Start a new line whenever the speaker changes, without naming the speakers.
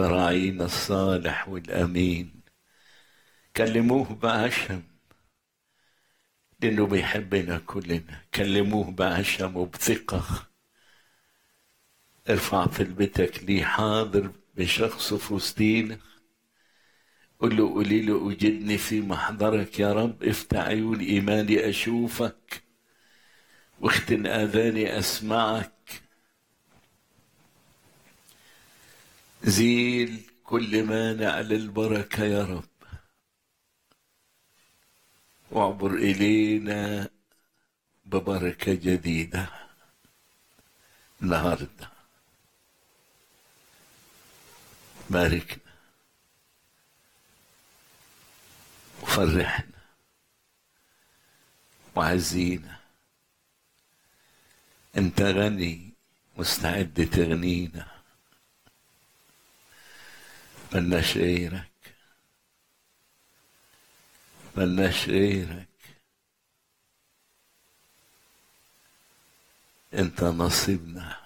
راعينا الصالح والأمين كلموه بعشم لأنه بيحبنا كلنا كلموه بعشم وبثقة ارفع في بيتك لي حاضر بشخص في وسطينا قل له قولي له أجدني في محضرك يا رب افتح عيون إيماني أشوفك واختن آذاني أسمعك زيل كل مانع للبركة يا رب واعبر إلينا ببركة جديدة النهارده باركنا وفرحنا وعزينا انت غني مستعد تغنينا ملناش غيرك ملناش غيرك انت نصيبنا